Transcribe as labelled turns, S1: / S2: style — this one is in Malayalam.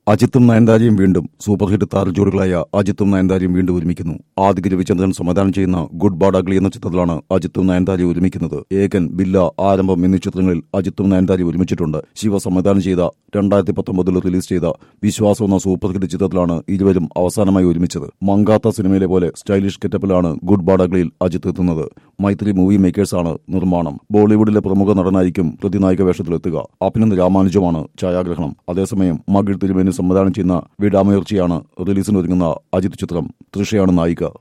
S1: അജിത്തും നയൻതാരയും വീണ്ടും സൂപ്പർ ഹിറ്റ് താരജോഡികളായ അജിത്തും നയൻതാരയും വീണ്ടും ഒരുമിക്കുന്നു ആദിക രവിചന്ദ്രൻ സംവിധാനം ചെയ്യുന്ന ഗുഡ് ബാഡാഗ്ലി എന്ന ചിത്രത്തിലാണ് അജിത്തും നയൻതാരയും ഒരുമിക്കുന്നത് ഏകൻ ബില്ല ആരംഭം എന്നീ ചിത്രങ്ങളിൽ അജിത്തും നയൻതാരയും ഒരുമിച്ചിട്ടുണ്ട് ശിവ സംവിധാനം ചെയ്ത രണ്ടായിരത്തി പത്തൊമ്പതിൽ റിലീസ് ചെയ്ത വിശ്വാസം എന്ന സൂപ്പർ ഹിറ്റ് ചിത്രത്തിലാണ് ഇരുവരും അവസാനമായി ഒരുമിച്ചത് മങ്കാത്ത സിനിമയിലെ പോലെ സ്റ്റൈലിഷ് ഗെറ്റപ്പിലാണ് ഗുഡ് ബാഡാഗ്ലിയിൽ അജിത്ത് എത്തുന്നത് മൈത്രി മൂവി മേക്കേഴ്സാണ് നിർമ്മാണം ബോളിവുഡിലെ പ്രമുഖ നടനായിരിക്കും പ്രതിനായിക വേഷത്തിലെത്തുക അഭിനന്ദ് രാമാനുജമാണ് ഛായാഗ്രഹണം അതേസമയം മകിഴ് തിരുമേനി സംവിധാനം ചെയ്യുന്ന വിടാമയുർച്ചയാണ് റിലീസിനൊരുങ്ങുന്ന അജിത് ചിത്രം തൃഷയാണ് നായിക